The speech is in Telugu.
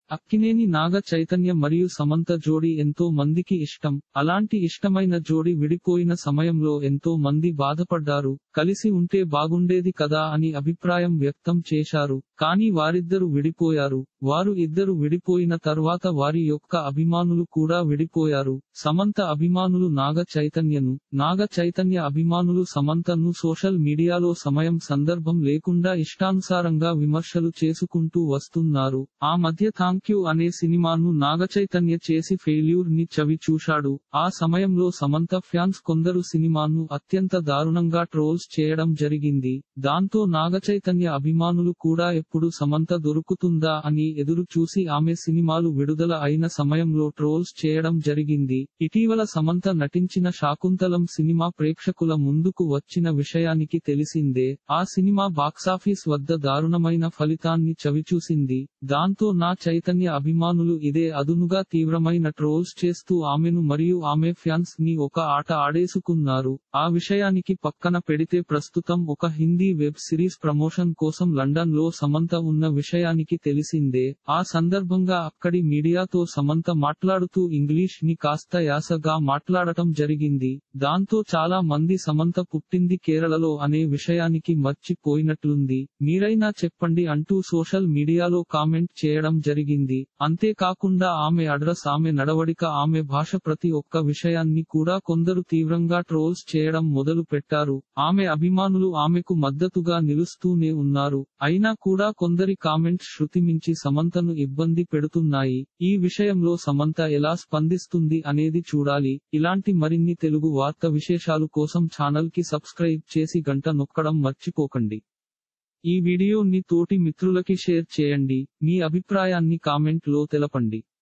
అక్కినేని నాగ చైతన్య మరియు సమంత జోడీ ఎంతో మందికి ఇష్టం అలాంటి ఇష్టమైన జోడీ విడిపోయిన సమయంలో ఎంతో మంది బాధపడ్డారు కలిసి ఉంటే బాగుండేది కదా అని అభిప్రాయం వ్యక్తం చేశారు కానీ వారిద్దరు విడిపోయారు వారు ఇద్దరు విడిపోయిన తర్వాత వారి యొక్క అభిమానులు కూడా విడిపోయారు సమంత అభిమానులు నాగ చైతన్యను నాగ చైతన్య అభిమానులు సమంతను సోషల్ మీడియాలో సమయం సందర్భం లేకుండా ఇష్టానుసారంగా విమర్శలు చేసుకుంటూ వస్తున్నారు ఆ మధ్య థాంక్ యూ అనే సినిమాను నాగచైతన్య చేసి ఫెయిల్యూర్ ని చవి చూశాడు ఆ సమయంలో సమంత ఫ్యాన్స్ కొందరు సినిమాను అత్యంత దారుణంగా ట్రోల్స్ చేయడం జరిగింది దాంతో నాగచైతన్య అభిమానులు కూడా ఎప్పుడు సమంత దొరుకుతుందా అని ఎదురు చూసి ఆమె సినిమాలు విడుదల అయిన సమయంలో ట్రోల్స్ చేయడం జరిగింది ఇటీవల సమంత నటించిన శాకుంతలం సినిమా ప్రేక్షకుల ముందుకు వచ్చిన విషయానికి తెలిసిందే ఆ సినిమా బాక్సాఫీస్ వద్ద దారుణమైన ఫలితాన్ని చవిచూసింది దాంతో నా చైతన్య అభిమానులు ఇదే అదునుగా తీవ్రమైన ట్రోల్స్ చేస్తూ ఆమెను మరియు ఆమె ఫ్యాన్స్ ని ఒక ఆట ఆడేసుకున్నారు ఆ విషయానికి పక్కన పెడితే ప్రస్తుతం ఒక హిందీ వెబ్ సిరీస్ ప్రమోషన్ కోసం లండన్ లో సమంత ఉన్న విషయానికి తెలిసిందే ఆ సందర్భంగా అక్కడి మీడియాతో సమంత మాట్లాడుతూ ఇంగ్లీష్ ని కాస్త యాసగా మాట్లాడటం జరిగింది దాంతో చాలా మంది సమంత పుట్టింది కేరళలో అనే విషయానికి మర్చిపోయినట్లుంది మీరైనా చెప్పండి అంటూ సోషల్ మీడియాలో కామెంట్ చేయడం జరిగింది అంతేకాకుండా ఆమె అడ్రస్ ఆమె నడవడిక ఆమె భాష ప్రతి ఒక్క విషయాన్ని కూడా కొందరు తీవ్రంగా ట్రోల్స్ చేయడం మొదలు పెట్టారు ఆమె అభిమానులు ఆమెకు మద్దతుగా నిలుస్తూనే ఉన్నారు అయినా కూడా కొందరి కామెంట్స్ శృతిమించి సమంతను ఇబ్బంది పెడుతున్నాయి ఈ విషయంలో సమంత ఎలా స్పందిస్తుంది అనేది చూడాలి ఇలాంటి మరిన్ని తెలుగు వార్త విశేషాలు కోసం ఛానల్ కి సబ్స్క్రైబ్ చేసి గంట నొక్కడం మర్చిపోకండి ఈ వీడియోని తోటి మిత్రులకి షేర్ చేయండి మీ అభిప్రాయాన్ని కామెంట్ లో తెలపండి